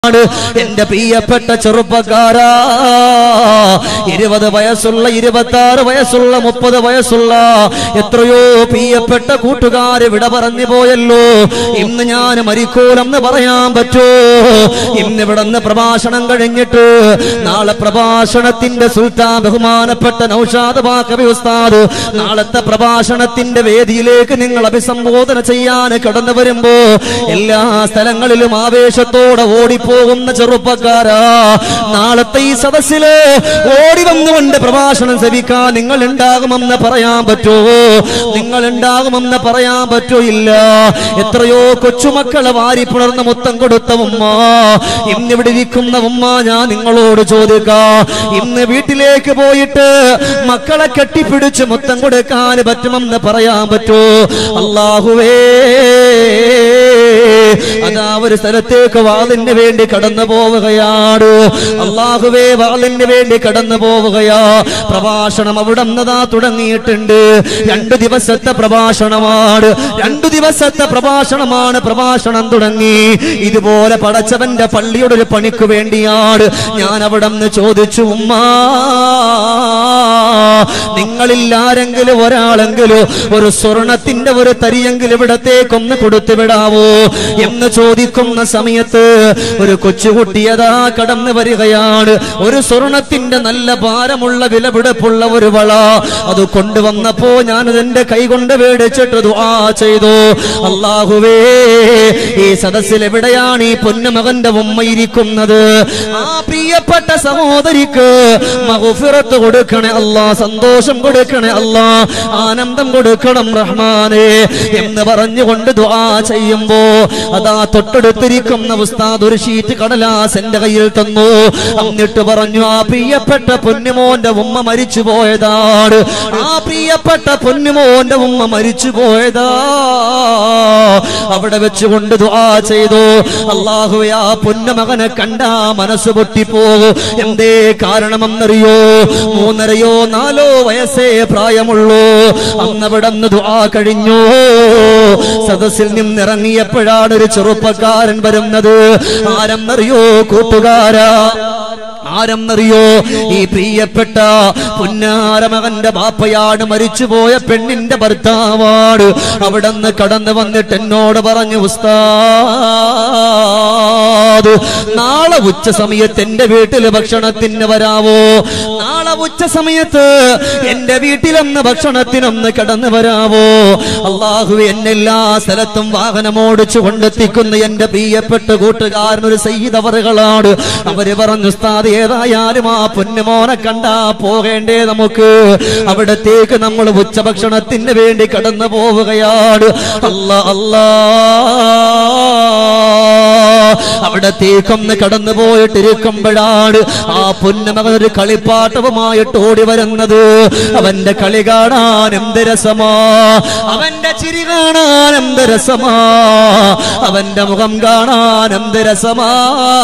ആണ് എന്റെ പ്രിയപ്പെട്ട ചെറുപ്പക്കാരാ ഇരുപത് വയസ്സുള്ള ഇരുപത്തി ആറ് വയസ്സുള്ള മുപ്പത് വയസ്സുള്ള എത്രയോ പ്രിയപ്പെട്ട കൂട്ടുകാര് വിട പറഞ്ഞു പോയല്ലോ ഇന്ന് ഞാൻ മരിക്കൂലെന്ന് പറയാൻ പറ്റൂ ഇന്ന് ഇവിടുന്ന് പ്രഭാഷണം കഴിഞ്ഞിട്ട് നാളെ പ്രഭാഷണത്തിന്റെ സുൽത്താൻ ബഹുമാനപ്പെട്ട നൌഷാദ് ബാക്കബി ഉസ്താദ് നാളത്തെ പ്രഭാഷണത്തിന്റെ വേദിയിലേക്ക് നിങ്ങൾ അഭിസംബോധന ചെയ്യാൻ കടന്നു വരുമ്പോ എല്ലാ സ്ഥലങ്ങളിലും ആവേശത്തോടെ ഓടിപ്പോകുന്ന ചെറുപ്പക്കാരാ നാളത്തെ ഈ സദസ്സില് ഓടി വന്നുകൊണ്ട് പ്രഭാഷണം ശ്രമിക്കാൻ നിങ്ങൾ ഉണ്ടാകുമെന്ന് പറയാൻ പറ്റുമോ നിങ്ങൾ ഉണ്ടാകുമെന്ന് പറയാൻ പറ്റൂ ഇല്ല എത്രയോ കൊച്ചുമക്കളെ വാരി പുണർന്ന് മുത്തം കൊടുത്ത ഉമ്മ ഇന്നിവിടെ ഇരിക്കുന്ന ഉമ്മ ഞാൻ നിങ്ങളോട് ചോദിക്കാം ഇന്ന് വീട്ടിലേക്ക് പോയിട്ട് മക്കളെ കെട്ടിപ്പിടിച്ച് മുത്തം കൊടുക്കാൻ പറ്റുമെന്ന് പറയാൻ പറ്റൂ അള്ളാഹുവേ അതാ ഒരു സ്ഥലത്തേക്ക് വാളിന് വേണ്ടി കടന്നു പോവുകയാണ് അള്ളാഹുവേ വാളിന് വേണ്ടി കടന്നു പോവുകയാ പ്രഭാഷണം അവിടെ നിന്നതാ തുടങ്ങിയിട്ടുണ്ട് രണ്ടു ദിവസത്തെ പ്രഭാഷണമാണ് രണ്ടു ദിവസത്തെ പ്രഭാഷണമാണ് പ്രഭാഷണം തുടങ്ങി ഇതുപോലെ പടച്ചവന്റെ പള്ളിയുടെ ഒരു പണിക്ക് വേണ്ടിയാണ് ഞാൻ അവിടെ നിന്ന് ചോദിച്ചു ഉമ്മ നിങ്ങളിൽ ആരെങ്കിലും ഒരാളെങ്കിലും ഒരു സ്വർണത്തിന്റെ ഒരു തരിയെങ്കിലും ഇവിടത്തേക്കൊന്ന് കൊടുത്തു വിടാവോ എന്ന് ചോദിക്കുന്ന സമയത്ത് ഒരു കൊച്ചുകുട്ടിയതാ കടന്നു വരികയാണ് ഒരു സ്വർണത്തിന്റെ നല്ല ഭാരമുള്ള വിലപിടിപ്പുള്ള ഒരു വള അത് കൊണ്ടുവന്നപ്പോ ഞാനത് എന്റെ കൈ കൊണ്ട് മേടിച്ചിട്ട് ദുആ ചെയ്തു അള്ളാഹുവേ ഈ സദസ്സിൽ എവിടെയാണ് ഈ പൊന്നുമകന്റെ ഉമ്മ ഇരിക്കുന്നത് ആ പ്രിയപ്പെട്ട സഹോദരിക്ക് മഹുഫിറത്ത് കൊടുക്കണേ അല്ലാ സന്തോഷം കൊടുക്കണേ അല്ലാ ആനന്ദം കൊടുക്കണം റഹ്മാനെ എന്ന് പറഞ്ഞുകൊണ്ട് ദുആ ചെയ്യുമ്പോ അതാ തൊട്ടടുത്തിരിക്കുന്ന ഉസ്താദ് ഒരു ഷീറ്റ് കടലാസ് എന്റെ കയ്യിൽ തന്നു എന്നിട്ട് പറഞ്ഞു ആ പ്രിയപ്പെട്ട പൊന്നുമോന്റെ ഉമ്മ മരിച്ചു പോയതാണ് ആ പ്രിയപ്പെട്ട പൊന്നുമോന്റെ ഉമ്മ മരിച്ചു പോയതാ അവിടെ വെച്ചുകൊണ്ട് ദുആ ചെയ്തു അള്ളാഹുവെ ആ പൊന്നുമകനെ കണ്ടാ മനസ്സ് പൊട്ടിപ്പോകും എന്തേ കാരണമെന്നറിയോ മൂന്നരയോ നാലോ വയസ്സേ പ്രായമുള്ളൂ അന്നവിടെ നിന്ന് ദുആ കഴിഞ്ഞു സദസ്സിൽ നിന്നിറങ്ങിയപ്പോഴാണ് ഒരു ചെറുപ്പക്കാരൻ വരുന്നത് ആരെന്നറിയോ കൂട്ടുകാരാ ആരെന്നറിയോ ഈ പ്രിയപ്പെട്ട പുന്നാരമകന്റെ ബാപ്പയാണ് മരിച്ചുപോയ പെണ്ണിന്റെ ഭർത്താവാണ് അവിടെ നിന്ന് കടന്നു വന്നിട്ട് എന്നോട് പറഞ്ഞു ഉസ്താദ് നാളെ ഉച്ച സമയത്ത് എന്റെ വീട്ടിൽ ഭക്ഷണത്തിന് വരാവോ നാളെ ഉച്ച സമയത്ത് എന്റെ വീട്ടിലൊന്ന് ഭക്ഷണത്തിനൊന്ന് കടന്നു വരാവോ അള്ളാഹു എന്നെല്ലാ സ്ഥലത്തും വാഹനം ഓടിച്ചു കൊണ്ടെത്തിക്കുന്ന എന്റെ പ്രിയപ്പെട്ട കൂട്ടുകാരൻ ഒരു സയ്യിദവറുകളാണ് അവര് പറഞ്ഞു ഉസ്താദ് ഏതായാലും ആ പൊന്നുമോനെ കണ്ടാ പോകേണ്ടേ നമുക്ക് അവിടത്തേക്ക് നമ്മൾ ഉച്ചഭക്ഷണത്തിന് വേണ്ടി കടന്നു പോവുകയാണ് അല്ല അല്ലാ അവിടത്തേക്കൊന്ന് കടന്നു പോയിട്ടിരിക്കുമ്പോഴാണ് ആ പൊന്നുമകൻ ഒരു കളിപ്പാട്ടവുമായിട്ട് ഓടി വരുന്നത് അവന്റെ കളി കാണാൻ എന്ത് രസമാ അവന്റെ ചിരി കാണാൻ എന്ത് രസമാ അവന്റെ മുഖം കാണാൻ എന്ത് രസമാ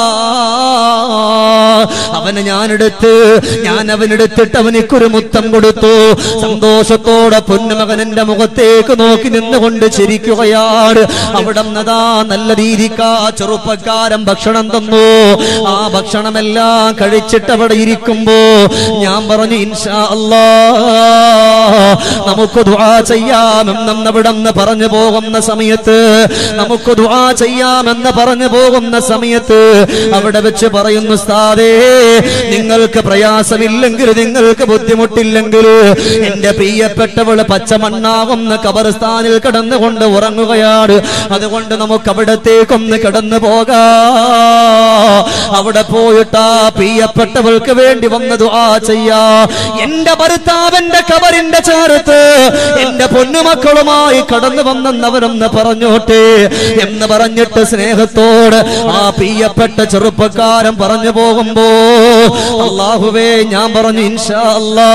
അവനെ ഞാനെടുത്ത് ഞാൻ അവനെടുത്തിട്ട് അവനിക്കൊരു മുത്തം കൊടുത്തു സന്തോഷത്തോടെ പൊന്നുമകൻ എന്റെ മുഖത്തേക്ക് നോക്കി നിന്നുകൊണ്ട് ചിരിക്കുകയാണ് അവിടെ നിന്നതാ നല്ല രീതിക്ക് ആ ചെറുപ്പക്കാരൻ ഭക്ഷണം തന്നു ആ ഭക്ഷണമെല്ലാം കഴിച്ചിട്ട് അവിടെ ഇരിക്കുമ്പോ ഞാൻ പറഞ്ഞു ഇൻഷാ അല്ലാ നമുക്ക് ദുആ ചെയ്യാമെന്ന് അവിടെ നിന്ന് പറഞ്ഞു പോകുന്ന സമയത്ത് നമുക്ക് ദുആ ചെയ്യാമെന്ന് പറഞ്ഞു പോകുന്ന സമയത്ത് അവിടെ വെച്ച് പറയുന്നു സ്ഥാതേ നിങ്ങൾക്ക് പ്രയാസമില്ലെങ്കിൽ നിങ്ങൾക്ക് ബുദ്ധിമുട്ടില്ലെങ്കിൽ എന്റെ പ്രിയപ്പെട്ടവള് പച്ചമണ്ണാകുന്ന കബർസ്ഥാനിൽ കിടന്നുകൊണ്ട് ഉറങ്ങുകയാണ് അതുകൊണ്ട് നമുക്ക് അവിടത്തേക്കൊന്ന് കിടന്നു പോകാ അവിടെ പോയിട്ട് ആ പ്രിയപ്പെട്ടവൾക്ക് വേണ്ടി വന്ന് ദുആ ചെയ്യാ എന്റെ ഭർത്താവന്റെ കബറിന്റെ ചേർത്ത് എന്റെ പൊന്നുമക്കളുമായി കടന്നു വന്നെന്നവരൊന്ന് പറഞ്ഞോട്ടെ എന്ന് പറഞ്ഞിട്ട് സ്നേഹത്തോട് ആ പ്രിയപ്പെട്ട ചെറുപ്പക്കാരൻ പറഞ്ഞു പോകുമ്പോ അള്ളാഹുവേ ഞാൻ പറഞ്ഞു ഇൻഷാ അല്ലാ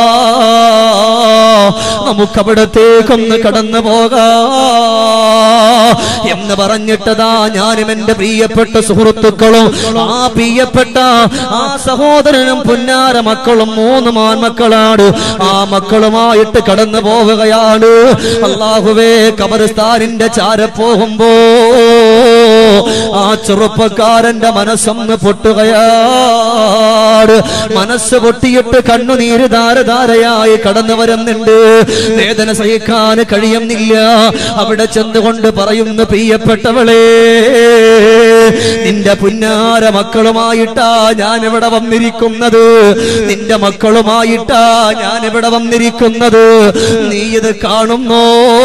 നമുക്കവിടത്തേക്കൊന്ന് കടന്നു പോകാ എന്ന് പറഞ്ഞിട്ടതാ ഞാനും എന്റെ പ്രിയപ്പെട്ട സുഹൃത്തുക്കളും ആ പ്രിയപ്പെട്ട ആ സഹോദരനും പുന്നാര മക്കളും മൂന്ന് മാൻമക്കളാണ് ആ മക്കളുമായിട്ട് കടന്നു പോവുകയാണ് അള്ളാഹുവേ കബർസ്ഥാനിന്റെ ചാര പോകുമ്പോ ആ ചെറുപ്പക്കാരന്റെ മനസ്സൊന്ന് പൊട്ടുകയാണ് മനസ്സ് പൊട്ടിയിട്ട് കണ്ണുനീര് ധാരധാരയായി കടന്നു വരുന്നുണ്ട് വേദന സഹിക്കാൻ കഴിയുന്നില്ല അവിടെ ചെന്നുകൊണ്ട് പറയുന്നു പ്രിയപ്പെട്ടവളെ നിന്റെ പുന്നാര മക്കളുമായിട്ടാ ഞാൻ ഇവിടെ വന്നിരിക്കുന്നത് നിന്റെ മക്കളുമായിട്ടാ ഞാൻ ഇവിടെ വന്നിരിക്കുന്നത് നീ ഇത് കാണുന്നോ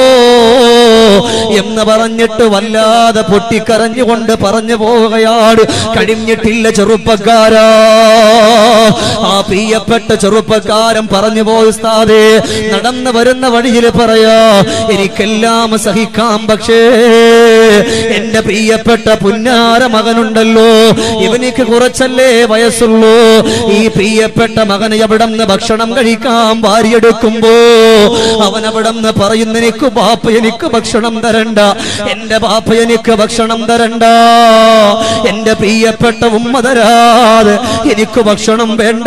എന്ന് പറഞ്ഞിട്ട് വല്ലാതെ പൊട്ടിക്കരഞ്ഞുകൊണ്ട് പറഞ്ഞു പോവുകയാണ് കഴിഞ്ഞിട്ടില്ല ചെറുപ്പക്കാരാ ആ പ്രിയപ്പെട്ട ചെറുപ്പക്കാരൻ പറഞ്ഞു പോയി ഉസ്താദേ നടന്നു വരുന്ന വഴിയിൽ പറയാ എനിക്കെല്ലാം സഹിക്കാം പക്ഷേ എന്റെ പ്രിയപ്പെട്ട പുന്നാര മകനുണ്ടല്ലോ ഇവനിക്ക് കുറച്ചല്ലേ വയസ്സുള്ളൂ ഈ പ്രിയപ്പെട്ട മകന് എവിടെ നിന്ന് ഭക്ഷണം കഴിക്കാൻ ഭാര്യയെടുക്കുമ്പോ അവൻ അവിടെ നിന്ന് പറയുന്ന എനിക്ക് ബാപ്പ എനിക്ക് ഭക്ഷണം തരണ്ട എന്റെ ബാപ്പ എനിക്ക് ഭക്ഷണം തരണ്ട എന്റെ പ്രിയപ്പെട്ട ഉമ്മ തരാതെ എനിക്ക് ഭക്ഷണം വേണ്ട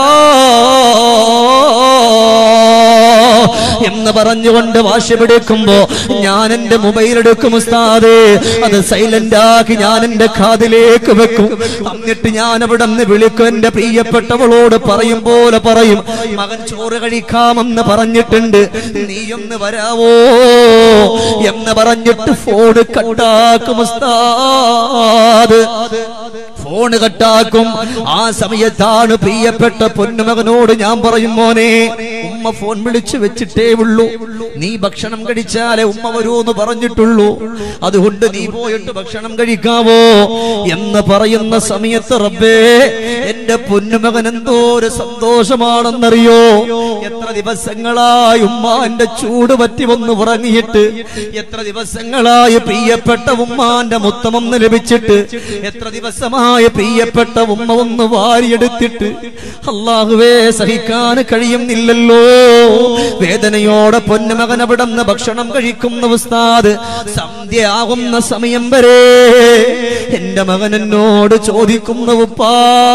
എന്ന് പറഞ്ഞുകൊണ്ട് വാശി പിടിക്കുമ്പോ ഞാൻ എന്റെ മൊബൈൽ എടുക്കും ഉസ്താദേ അത് സൈലന്റ് ആക്കി ഞാൻ എന്റെ കാതിലേക്ക് വെക്കും എന്നിട്ട് ഞാൻ അവിടെ നിന്ന് വിളിക്കും എന്റെ പ്രിയപ്പെട്ടവളോട് പറയും പോലെ പറയും മകൻ ചോറ് കഴിക്കാമെന്ന് പറഞ്ഞിട്ടുണ്ട് നീയൊന്ന് വരാവോ എന്ന് പറഞ്ഞിട്ട് ഫോണ് കട്ടാക്കും ഉസ്താദ് ഫോണ് കട്ടാക്കും ആ സമയത്താണ് പ്രിയപ്പെട്ട പൊന്നുമകനോട് ഞാൻ പറയും മോനെ ഉമ്മ ഫോൺ വിളിച്ചു വെച്ചിട്ടേ ഉള്ളൂ നീ ഭക്ഷണം കഴിച്ചാലേ ഉമ്മ വരൂ എന്ന് പറഞ്ഞിട്ടുള്ളൂ അതുകൊണ്ട് നീ പോയിട്ട് ഭക്ഷണം കഴിക്കാവോ എന്ന് പറയുന്ന സമയത്ത് റബ്ബേ എന്റെ പൊന്നുമകൻ എന്തോ ഒരു സന്തോഷമാണെന്നറിയോ എത്ര ദിവസങ്ങളായി ഉമ്മാന്റെ ചൂട് പറ്റി വന്ന് ഉറങ്ങിയിട്ട് എത്ര ദിവസങ്ങളായി പ്രിയപ്പെട്ട ഉമ്മാന്റെ മുത്തമൊന്ന് ലഭിച്ചിട്ട് എത്ര ദിവസമായി പ്രിയപ്പെട്ട ഉമ്മ ഒന്ന് വാരിയെടുത്തിട്ട് അള്ളാഹുവേ സഹിക്കാൻ കഴിയുന്നില്ലല്ലോ വേദനയോടെ പൊന്നുമകൻ അവിടെ നിന്ന് ഭക്ഷണം കഴിക്കുന്ന ഉസ്താദ് സന്ധ്യ ആകുന്ന സമയം വരെ എന്റെ മകൻ എന്നോട് ചോദിക്കുന്ന ഉപ്പാ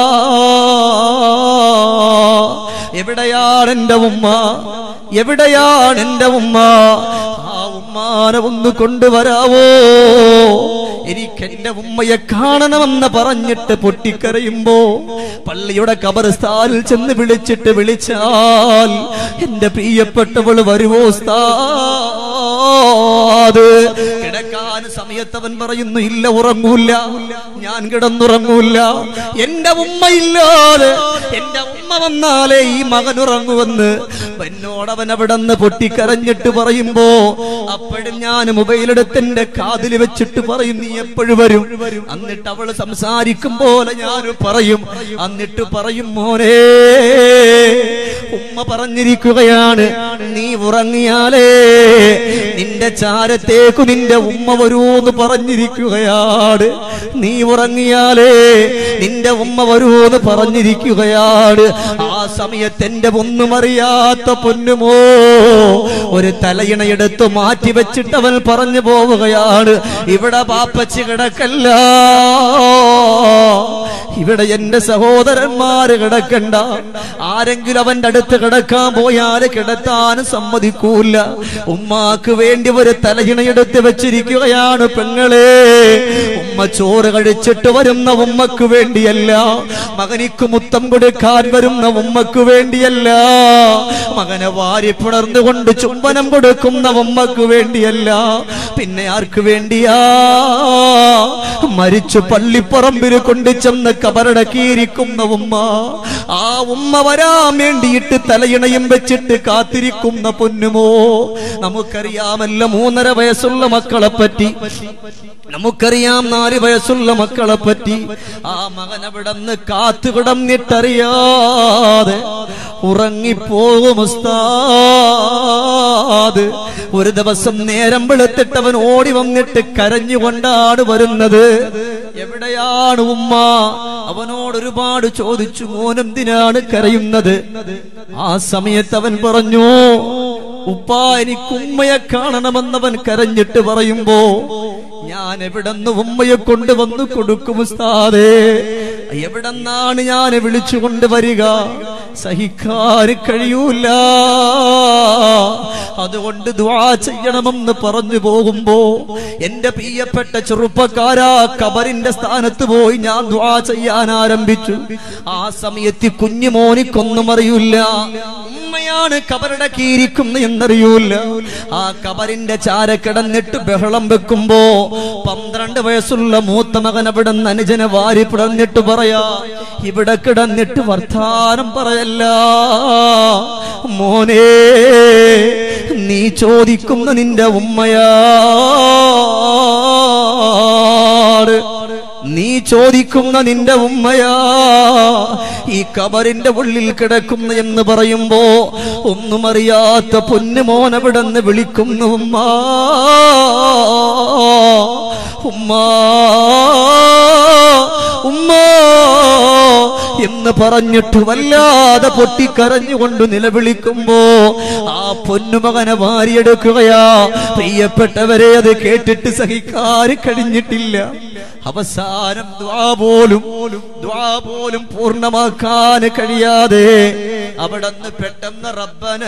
എവിടെയാണ് എന്റെ ഉമ്മ എവിടെയാണ് എന്റെ ഉമ്മ ആ ഉമ്മാനെ ഒന്ന് കൊണ്ടുവരാവോ എനിക്ക് എന്റെ ഉമ്മയെ കാണണമെന്ന് പറഞ്ഞിട്ട് പൊട്ടിക്കരയുമ്പോ പള്ളിയുടെ കബർസ്ഥാനിൽ ചെന്ന് വിളിച്ചിട്ട് വിളിച്ചാൽ എന്റെ പ്രിയപ്പെട്ടവള് വരുവോ ഉസ്താദ് കിടക്കാൻ സമയത്തവൻ പറയുന്നു ഇല്ല ഉറങ്ങൂല ഞാൻ കിടന്നുറങ്ങൂല എന്റെ ഉമ്മ ഇല്ലാതെ എന്റെ ഉമ്മ വന്നാലേ ഈ മകൻ ഉറങ്ങുവെന്ന് എന്നോടവൻ അവിടെ നിന്ന് പൊട്ടിക്കരഞ്ഞിട്ട് പറയുമ്പോ അപ്പോഴും ഞാൻ മൊബൈലെടുത്ത് എന്റെ കാതിൽ വെച്ചിട്ട് പറയും നീ എപ്പോഴും വരും എന്നിട്ട് അവള് സംസാരിക്കും പോലെ ഞാൻ പറയും എന്നിട്ട് പറയും മോനെ ഉമ്മ പറഞ്ഞിരിക്കുകയാണ് നീ ഉറങ്ങിയാലേ നിന്റെ ചാരത്തേക്കു നിന്റെ ഉമ്മ വരൂന്ന് പറഞ്ഞിരിക്കുകയാണ് നീ ഉറങ്ങിയാലേ നിന്റെ ഉമ്മ വരൂന്ന് പറഞ്ഞിരിക്കുകയാണ് ആ സമയത്ത് എന്റെ ഒന്നും അറിയാത്ത പൊന്നുമോ ഒരു തലയിണയെടുത്ത് മാറ്റി വെച്ചിട്ട് അവൻ പറഞ്ഞു പോവുകയാണ് ഇവിടെ പാപ്പച്ച് കിടക്കല്ല ഇവിടെ എന്റെ സഹോദരന്മാര് കിടക്കണ്ട ആരെങ്കിലും അവന്റെ അടുത്ത് കിടക്കാൻ പോയാല് കിടത്താനും സമ്മതിക്കൂല ഉമ്മാക്ക് വേണ്ടി ഒരു തലയിണയെടുത്ത് വെച്ചിരിക്കുകയാണ് പെങ്ങളെ ഉമ്മ ചോറ് കഴിച്ചിട്ട് വരുന്ന ഉമ്മക്ക് വേണ്ടിയല്ല മകനിക്ക് മുത്തം കൊടുക്കാൻ വരുന്ന ഉമ്മക്ക് വേണ്ടിയല്ല മകനെ വാരി പുണർന്നുകൊണ്ട് ചുംബനം കൊടുക്കുന്ന ഉമ്മക്ക് വേണ്ടിയല്ല പിന്നെ ആർക്ക് വേണ്ടിയാ മരിച്ചു പള്ളിപ്പറമ്പിൽ കൊണ്ടു ചെന്ന് കബറടക്കിയിരിക്കുന്ന ഉമ്മ ആ ഉമ്മ വരാൻ വേണ്ടിയിട്ട് തലയിണയും വെച്ചിട്ട് കാത്തിരിക്കുന്ന പൊന്നുമോ നമുക്കറിയാമല്ല മൂന്നര വയസ്സുള്ള മക്കളെ പറ്റി നമുക്കറിയാം നാല് വയസ്സുള്ള മക്കളെ പറ്റി ആ മകൻ അവിടെ നിന്ന് കാത്തു കിടന്നിട്ടറിയാതെ ഉറങ്ങിപ്പോകും ഉസ്താദ് ഒരു ദിവസം നേരം വെളുത്തിട്ടവൻ ഓടി വന്നിട്ട് കരഞ്ഞുകൊണ്ടാണ് വരുന്നത് എവിടെയാണ് ഉമ്മ അവനോട് ഒരുപാട് ചോദിച്ചു മോനെന്തിനാണ് കരയുന്നത് ആ സമയത്ത് അവൻ പറഞ്ഞു ഉപ്പ എനിക്ക് ഉമ്മയെ കാണണമെന്നവൻ കരഞ്ഞിട്ട് പറയുമ്പോ ഞാൻ എവിടെന്ന് ഉമ്മയെ കൊണ്ടുവന്ന് കൊടുക്കും ഉസ്താദേ എവിടെന്നാണ് ഞാൻ വിളിച്ചു കൊണ്ടുവരിക സഹിക്കാൻ കഴിയൂല അതുകൊണ്ട് ദ്വാ ചെയ്യണമെന്ന് പറഞ്ഞു പോകുമ്പോ എന്റെ പ്രിയപ്പെട്ട ചെറുപ്പക്കാരാ കബറിന്റെ സ്ഥാനത്ത് പോയി ഞാൻ ദ്വാ ചെയ്യാൻ ആരംഭിച്ചു ആ സമയത്ത് ഈ കുഞ്ഞുമോനിക്കൊന്നും അറിയില്ല ഉമ്മയാണ് കബറുടെ കീരിക്കുന്ന എന്നറിയൂല ആ കബറിന്റെ ചാര കിടന്നിട്ട് ബഹളം വെക്കുമ്പോ പന്ത്രണ്ട് വയസ്സുള്ള മൂത്ത മകൻ അവിടെ നിന്ന് അനുജനെ വാരി പിടന്നിട്ട് പറയാ ഇവിടെ കിടന്നിട്ട് വർത്താനം പറയല്ല മോനെ നീ ചോദിക്കുന്ന നിന്റെ ഉമ്മയാണ് നീ ചോദിക്കുന്ന നിന്റെ ഉമ്മയാ ഈ കബറിന്റെ ഉള്ളിൽ കിടക്കുന്ന എന്ന് പറയുമ്പോ ഒന്നും അറിയാത്ത പൊന്നുമോൻ അവിടെ നിന്ന് വിളിക്കുന്നു ഉമ്മ ഉമ്മ ഉമ്മ എന്ന് പറഞ്ഞിട്ട് വല്ലാതെ പൊട്ടിക്കരഞ്ഞുകൊണ്ട് നിലവിളിക്കുമ്പോ ആ പൊന്നുമകനെ വാരിയെടുക്കുകയാ പ്രിയപ്പെട്ടവരെ അത് കേട്ടിട്ട് സഹിക്കാൻ കഴിഞ്ഞിട്ടില്ല അവസാനം ദ്വാ പോലും ദ്വാ പോലും പൂർണ്ണമാക്കാൻ കഴിയാതെ അവിടുന്ന് പെട്ടെന്ന് റബ്ബന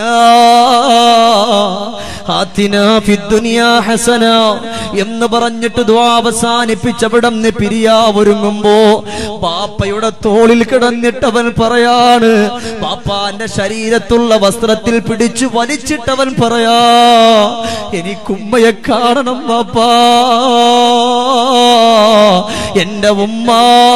ആത്തിനാ ഫിദ്ദുനിയാ ഹസന എന്ന് പറഞ്ഞിട്ട് ദ്വാ അവസാനിപ്പിച്ച് അവിടുന്ന് പിരിയാ ഒരുങ്ങുമ്പോ പാപ്പയുടെ തോളിൽ കിടന്നിട്ട് അവൻ പറയാണ് പാപ്പാന്റെ ശരീരത്തുള്ള വസ്ത്രത്തിൽ പിടിച്ചു വലിച്ചിട്ടവൻ പറയാ എനിക്കുമ്മയെ കാണണം പാപ്പാ എന്റെ ഉമ്മ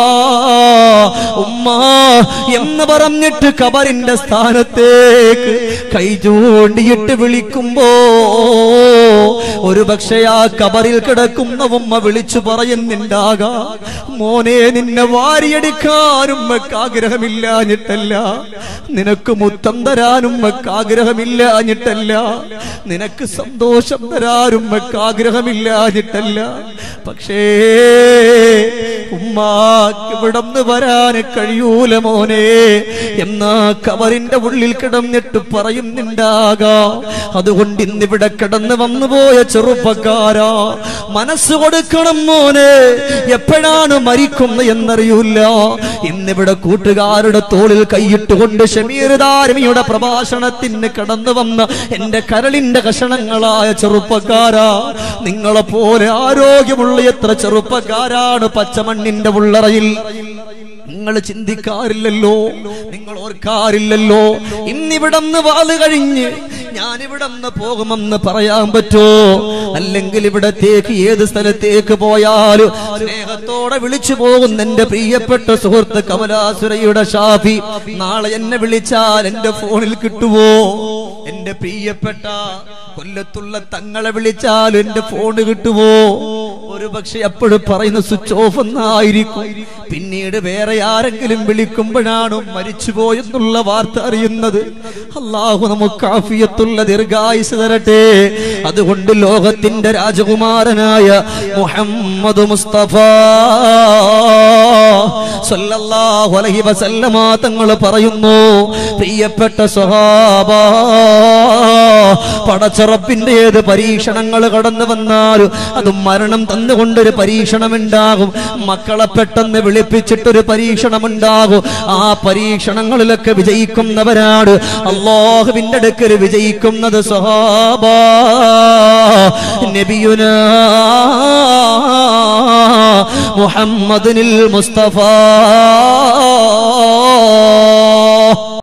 ഉമ്മ എന്ന് പറഞ്ഞിട്ട് കബറിന്റെ സ്ഥാനത്തേക്ക് കൈ ചൂണ്ടിയിട്ട് വിളിക്കുമ്പോ ഒരു പക്ഷേ ആ കബറിൽ കിടക്കുന്ന ഉമ്മ വിളിച്ചു പറയുന്നുണ്ടാകാ മോനെ നിന്നെ വാരിയടിക്കാനും ഉമ്മക്ക് ആഗ്രഹമില്ലാഞ്ഞിട്ടല്ല നിനക്ക് മുത്തം തരാനും ഉമ്മക്ക് ആഗ്രഹമില്ലാഞ്ഞിട്ടല്ല നിനക്ക് സന്തോഷം തരാനും ഉമ്മക്ക് ആഗ്രഹമില്ലാഞ്ഞിട്ടല്ല പക്ഷേ ഉമ്മാക്ക് ഇവിടന്ന് വരാൻ കഴിയൂല മോനെ എന്നാ കവറിന്റെ ഉള്ളിൽ കിടന്നിട്ട് പറയുന്നുണ്ടാകാ അതുകൊണ്ട് ഇന്നിവിടെ കിടന്ന് വന്നുപോയ ചെറുപ്പക്കാരാ മനസ്സ് കൊടുക്കണം മോനെ എപ്പോഴാണ് മരിക്കുന്നത് എന്നറിയൂല ഇന്നിവിടെ കൂട്ടുകാരുടെ തോളിൽ കൈയിട്ടുകൊണ്ട് ഷമീർ ധാരമിയുടെ പ്രഭാഷണത്തിന് കടന്നു വന്ന എന്റെ കരളിന്റെ കഷണങ്ങളായ ചെറുപ്പക്കാരാ നിങ്ങളെ പോലെ ആരോഗ്യമുള്ള എത്ര ചെറുപ്പക്കാരാണ് പച്ചമണ്ണിന്റെ ഉള്ളറയിൽ നിങ്ങൾ ചിന്തിക്കാറില്ലല്ലോ നിങ്ങൾ ഓർക്കാറില്ലല്ലോ ഇന്നിവിടന്ന് വാല് കഴിഞ്ഞ് ഞാനിവിടന്ന് പോകുമെന്ന് പറയാൻ പറ്റോ അല്ലെങ്കിൽ ഇവിടത്തേക്ക് ഏത് സ്ഥലത്തേക്ക് പോയാലും സ്നേഹത്തോടെ വിളിച്ചു പോകുന്ന എന്റെ പ്രിയപ്പെട്ട സുഹൃത്ത് കമലാസുരയുടെ ഷാഫി നാളെ എന്നെ വിളിച്ചാൽ എന്റെ ഫോണിൽ കിട്ടുവോ എന്റെ പ്രിയപ്പെട്ട കൊല്ലത്തുള്ള തങ്ങളെ വിളിച്ചാൽ എന്റെ ഫോണ് കിട്ടുവോ ഒരു പക്ഷെ അപ്പോഴും പറയുന്ന സ്വിച്ച് ഓഫ് എന്നായിരിക്കും പിന്നീട് വേറെ ആരെങ്കിലും വിളിക്കുമ്പോഴാണ് മരിച്ചുപോയെന്നുള്ള വാർത്ത അറിയുന്നത് അള്ളാഹു നമുക്ക് ആഫിയത്തുള്ള ദീർഘായുസ് തരട്ടെ അതുകൊണ്ട് ലോകത്തിന്റെ രാജകുമാരനായ മുഹമ്മദ് മുസ്തഫ സല്ലല്ലാഹു അലൈഹി വസല്ലമ തങ്ങൾ പറയുന്നു പ്രിയപ്പെട്ട സ്വഹാബ പടച്ചറപ്പിന്റെ ഏത് പരീക്ഷണങ്ങൾ കടന്നു വന്നാലും അത് മരണം തന്നുകൊണ്ടൊരു പരീക്ഷണം ഉണ്ടാകും മക്കളെ പെട്ടെന്ന് വിളിപ്പിച്ചിട്ടൊരു പരീക്ഷണം ഉണ്ടാകും ആ പരീക്ഷണങ്ങളിലൊക്കെ വിജയിക്കുന്നവരാണ് അള്ളാഹുവിന്റെ അടുക്കൽ വിജയിക്കുന്നത് സ്വഹാബ നബിയുന മുഹമ്മദിനിൽ മുസ്തഫ